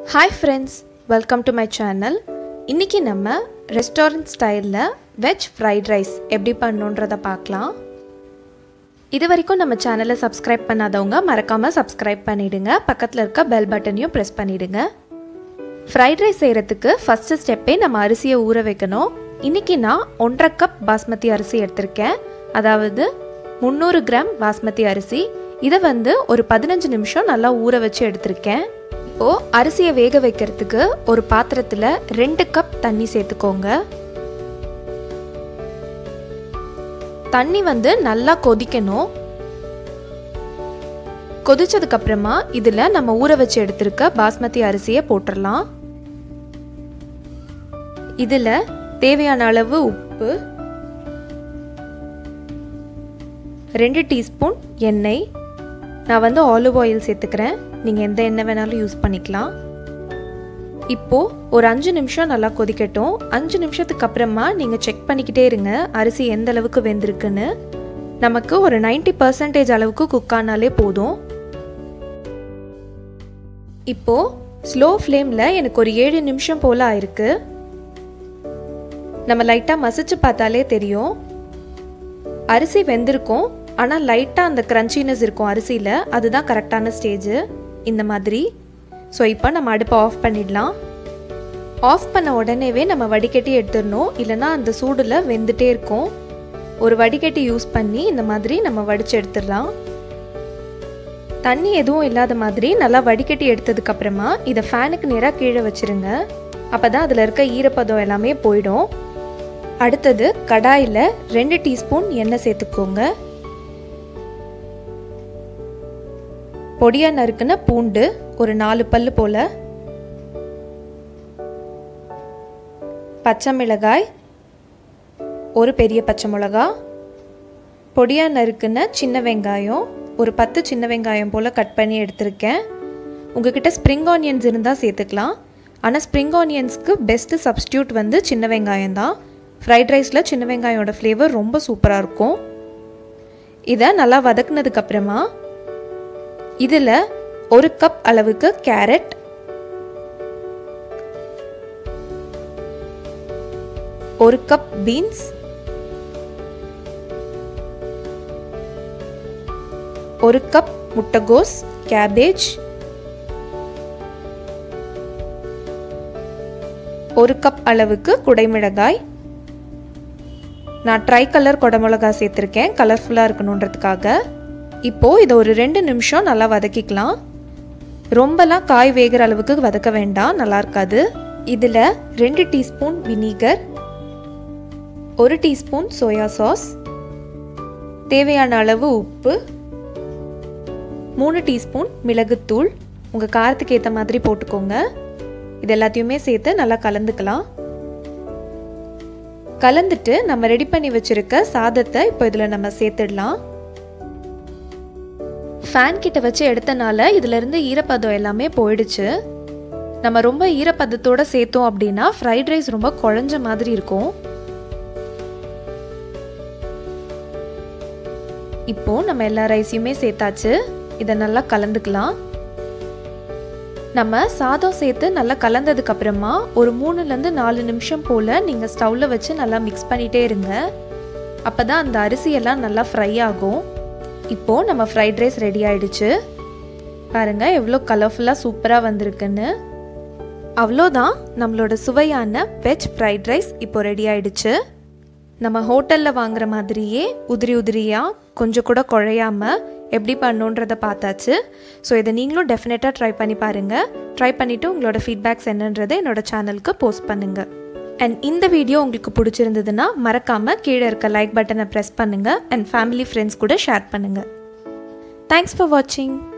hi friends welcome to my channel இன்றைக்கி நம்ம restaurant ஸ்டைலில் வெஜ் ஃப்ரைட் ரைஸ் எப்படி பண்ணணுன்றத பார்க்கலாம் இது வரைக்கும் நம்ம சேனலை சப்ஸ்கிரைப் பண்ணாதவங்க மறக்காமல் சப்ஸ்கிரைப் பண்ணிவிடுங்க பக்கத்தில் இருக்க பெல் பட்டனையும் ப்ரெஸ் பண்ணிவிடுங்க ஃப்ரைட் ரைஸ் செய்கிறதுக்கு ஃபஸ்ட்டு ஸ்டெப்பே நம்ம அரிசியை ஊற வைக்கணும் இன்றைக்கி நான் ஒன்றரை கப் பாஸ்மதி அரிசி எடுத்திருக்கேன் அதாவது முந்நூறு கிராம் பாஸ்மதி அரிசி இதை வந்து ஒரு பதினஞ்சு நிமிஷம் நல்லா ஊற வச்சு எடுத்திருக்கேன் இப்போது அரிசியை வேக வைக்கிறதுக்கு ஒரு பாத்திரத்தில் ரெண்டு கப் தண்ணி சேர்த்துக்கோங்க தண்ணி வந்து நல்லா கொதிக்கணும் கொதிச்சதுக்கு அப்புறமா இதில் நம்ம ஊற வச்சு எடுத்திருக்க பாஸ்மதி அரிசியை போட்டுடலாம் இதில் தேவையான அளவு உப்பு ரெண்டு டீஸ்பூன் எண்ணெய் நான் வந்து ஆலிவ் ஆயில் சேர்த்துக்கிறேன் நீங்கள் எந்த எண்ணெய் வேணாலும் யூஸ் பண்ணிக்கலாம் இப்போது ஒரு அஞ்சு நிமிஷம் நல்லா கொதிக்கட்டும் அஞ்சு நிமிஷத்துக்கு அப்புறமா நீங்கள் செக் பண்ணிக்கிட்டே இருங்க அரிசி எந்த அளவுக்கு வெந்திருக்குன்னு நமக்கு ஒரு நைன்டி பர்சன்டேஜ் அளவுக்கு குக் ஆனாலே போதும் இப்போது ஸ்லோ ஃப்ளேமில் எனக்கு ஒரு ஏழு நிமிஷம் போல் ஆயிருக்கு நம்ம லைட்டாக மசிச்சு பார்த்தாலே தெரியும் அரிசி வெந்திருக்கும் ஆனால் லைட்டாக அந்த க்ரன்ச்சினஸ் இருக்கும் அரிசியில் அதுதான் கரெக்டான ஸ்டேஜு இந்த மாதிரி ஸோ இப்போ நம்ம அடுப்பை ஆஃப் பண்ணிடலாம் ஆஃப் பண்ண உடனேவே நம்ம வடிகட்டி எடுத்துடணும் இல்லைனா அந்த சூடில் வெந்துட்டே இருக்கும் ஒரு வடிகட்டி யூஸ் பண்ணி இந்த மாதிரி நம்ம வடித்து எடுத்துடலாம் தண்ணி எதுவும் இல்லாத மாதிரி நல்லா வடிகட்டி எடுத்ததுக்கப்புறமா இதை ஃபேனுக்கு நேராக கீழே வச்சுருங்க அப்போ தான் அதில் இருக்க ஈரப்பதம் எல்லாமே போயிடும் அடுத்தது கடாயில் ரெண்டு டீஸ்பூன் எண்ணெய் சேர்த்துக்கோங்க பொடியாக நறுக்குன பூண்டு ஒரு நாலு பல்லு போல் பச்சை மிளகாய் ஒரு பெரிய பச்சை மிளகா பொடியாக நறுக்குன சின்ன வெங்காயம் ஒரு பத்து சின்ன வெங்காயம் போல் கட் பண்ணி எடுத்திருக்கேன் உங்ககிட்ட ஸ்ப்ரிங் ஆனியன்ஸ் இருந்தால் சேர்த்துக்கலாம் ஆனால் ஸ்ப்ரிங் ஆனியன்ஸ்க்கு பெஸ்ட்டு சப்ஸ்டியூட் வந்து சின்ன வெங்காயம் தான் ஃப்ரைட் ரைஸில் சின்ன வெங்காயோட ஃப்ளேவர் ரொம்ப சூப்பராக இருக்கும் இதை நல்லா வதக்குனதுக்கப்புறமா இதில் ஒரு கப் அளவுக்கு கேரட் ஒரு கப் பீன்ஸ் ஒரு கப் முட்டைகோஸ் கேபேஜ் ஒரு கப் அளவுக்கு குடைமிளகாய் நான் ட்ரை கலர் குடமிளகா சேர்த்துருக்கேன் கலர்ஃபுல்லாக இருக்கணுன்றதுக்காக இப்போது இதை ஒரு ரெண்டு நிமிஷம் நல்லா வதக்கிக்கலாம் ரொம்பலாம் காய் வேகிற அளவுக்கு வதக்க வேண்டாம் நல்லா இருக்காது இதில் ரெண்டு டீஸ்பூன் வினிகர் ஒரு டீஸ்பூன் சோயா சாஸ் தேவையான அளவு உப்பு மூணு டீஸ்பூன் மிளகுத்தூள் உங்கள் காரத்துக்கு ஏற்ற மாதிரி போட்டுக்கோங்க இது எல்லாத்தையுமே சேர்த்து நல்லா கலந்துக்கலாம் கலந்துட்டு நம்ம ரெடி பண்ணி வச்சுருக்க சாதத்தை இப்போ இதில் நம்ம சேர்த்துடலாம் ஃபேன் கிட்ட வச்சு எடுத்தனால இதிலிருந்து ஈரப்பதம் எல்லாமே போயிடுச்சு நம்ம ரொம்ப ஈரப்பதத்தோட சேர்த்தோம் அப்படின்னா ஃப்ரைட் ரைஸ் ரொம்ப குழஞ்ச மாதிரி இருக்கும் இப்போ நம்ம எல்லா ரைஸையுமே சேர்த்தாச்சு இதை நல்லா கலந்துக்கலாம் நம்ம சாதம் சேர்த்து நல்லா கலந்ததுக்கு அப்புறமா ஒரு மூணுலேருந்து நாலு நிமிஷம் போல் நீங்கள் ஸ்டவ்வில் வச்சு நல்லா மிக்ஸ் பண்ணிகிட்டே இருங்க அப்போ தான் அந்த அரிசியெல்லாம் நல்லா ஃப்ரை ஆகும் இப்போது நம்ம ஃப்ரைட் ரைஸ் ரெடி ஆயிடுச்சு பாருங்கள் எவ்வளோ கலர்ஃபுல்லாக சூப்பராக வந்திருக்குன்னு அவ்வளோதான் நம்மளோட சுவையான வெஜ் ஃப்ரைட் ரைஸ் இப்போ ரெடி ஆயிடுச்சு நம்ம ஹோட்டலில் வாங்குற மாதிரியே உதிரி உதிரியாக கொஞ்சம் கூட குழையாமல் எப்படி பண்ணுன்றதை பார்த்தாச்சு ஸோ இதை நீங்களும் டெஃபினட்டாக ட்ரை பண்ணி பாருங்கள் ட்ரை பண்ணிவிட்டு உங்களோட ஃபீட்பேக்ஸ் என்னன்றதை என்னோட சேனலுக்கு போஸ்ட் பண்ணுங்கள் அண்ட் இந்த வீடியோ உங்களுக்கு பிடிச்சிருந்ததுன்னா மறக்காமல் கீழே இருக்க லைக் பட்டனை ப்ரெஸ் பண்ணுங்கள் அண்ட் ஃபேமிலி ஃப்ரெண்ட்ஸ் கூட ஷேர் பண்ணுங்கள் தேங்க்ஸ் ஃபார் வாட்சிங்